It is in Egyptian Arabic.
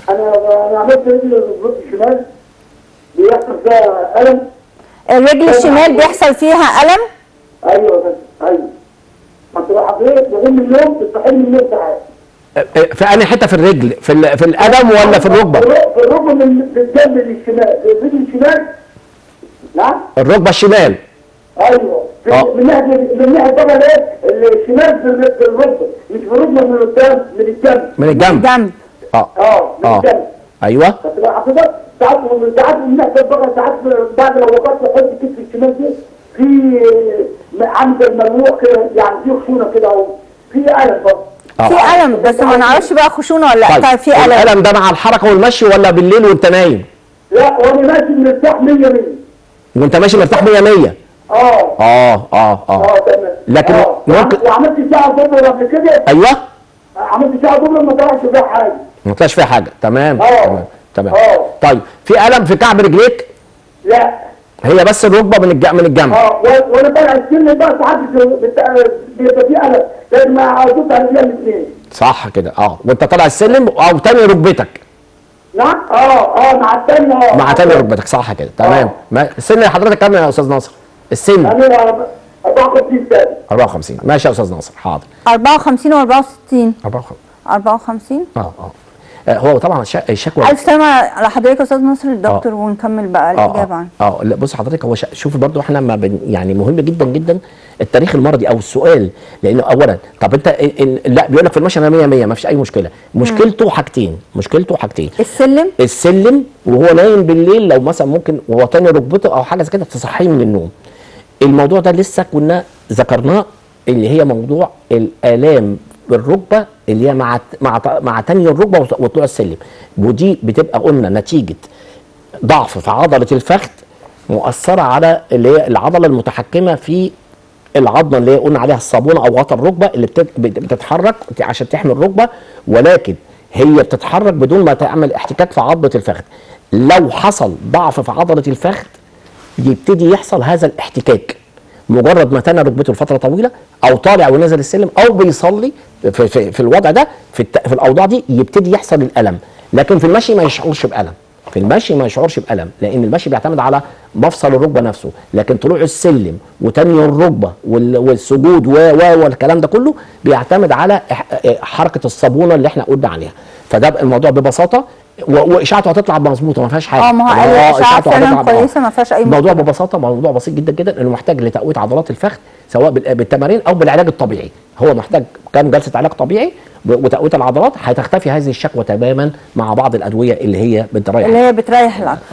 انا انا عملت رجل الركبه الشمال بيحصل فيها الم الرجل الشمال بيحصل فيها الم ايوه بس ايوه ما تبقى حضرتك بقوم من النوم تصحيني من النوم ساعات في انهي حته في الرجل في ال- في القدم ولا في الركبه في الركبه من في الجنب الشمال في الرجل الشمال نعم الركبه الشمال ايوه في- آه. من ناحيه من ناحيه طبعا ايه الشمال في الر- في الركبه مش في الركبه من قدام من الجنب من الجنب جنب اه اه من اه الجنب ايوه فتبقى حضرتك ساعات ساعات من ناحيه بقى ساعات بعد لو وقفت احط كتف الشمال دي في عند الممنوع كده يعني في خشونه كده او في الم برضه آه. في الم بس ما نعرفش بقى خشونه ولا لا طيب في الم الالم ده مع الحركه والمشي ولا بالليل وانت نايم لا وانا ماشي مرتاح 100 100 وانت ماشي مرتاح 100 100 اه اه اه اه اه تمام لكن آه. ممكن- وعملت ساعه ظهر قبل كده ايوه عملت ساعه ظهر ما طلعش فيها حاجه ما طلعش فيها حاجه تمام آه. تمام تمام آه. طيب في الم في كعب رجليك لا هي بس الركبه من الج... من الجنب اه و- وانا طالع السن بقى ساعات بت- بيبقى في الم لازم ادوس على رجلي الاثنين صح كده اه وانت طالع السلم او تاني ركبتك نعم اه اه مع الثانيه اه مع تاني ركبتك صح كده تمام آه. ما سن حضرتك كام يا استاذ ناصر السن انا 54 سنه 54 ماشي يا استاذ ناصر حاضر 54 و 64 54 54 اه اه آه، هو طبعا الش- الشكوى الف سلامه على حضرتك يا استاذ ناصر الدكتور ونكمل بقى الاجابه اه عنه اه لا بص حضرتك هو شا- شوف برضو احنا ما بن يعني مهم جدا جدا التاريخ المرضي او السؤال لانه اولا طب انت ال- ال- لا بيقول لك في المشي انا 100 100 ما فيش اي مشكله مشكلته حاجتين مشكلته حاجتين السلم السلم وهو نايم بالليل لو مثلا ممكن وهو تاني ركبته او حاجه زي كده تصحيه من النوم الموضوع ده لسه كنا ذكرناه اللي هي موضوع الالام بالركبه اللي هي مع مع مع تاني الركبه وط- وطلوع السلم ودي بتبقى قلنا نتيجه ضعف في عضله الفخذ مؤثره على اللي هي العضله المتحكمه في العظمه اللي هي قلنا عليها الصابونه او غطا الركبه اللي بتت- بت- بتتحرك عشان تحمي الركبه ولكن هي بتتحرك بدون ما تعمل احتكاك في عظمه الفخذ لو حصل ضعف في عضله الفخذ يبتدي يحصل هذا الاحتكاك مجرد ما تنى ركبته لفتره طويله او طالع ونزل السلم او بيصلي في, في, في الوضع ده في, الت- في الاوضاع دي يبتدي يحصل الالم لكن في المشي ما يشعرش بالم في المشي ما يشعرش بالم لان المشي بيعتمد على مفصل الركبه نفسه لكن طلوع السلم وتني الركبه وال- والسجود و و والكلام ده كله بيعتمد على إح- حركه الصابونه اللي احنا قلنا عليها فده الموضوع ببساطه و- واشاعته هتطلع مظبوطه ما فيهاش حاجه اه ما هو آه، الاشعه إشاعته فعلا هتطلع- آه. كويسه ما فيهاش اي الموضوع مشكله ببساطه موضوع بسيط جدا جدا انه محتاج لتقويه عضلات الفخذ سواء بال- بالتمارين او بالعلاج الطبيعي هو محتاج كام جلسه علاج طبيعي ب- وتقويه العضلات هتختفي هذه الشكوى تماما مع بعض الادويه اللي هي بتريح اللي هي بتريح العقل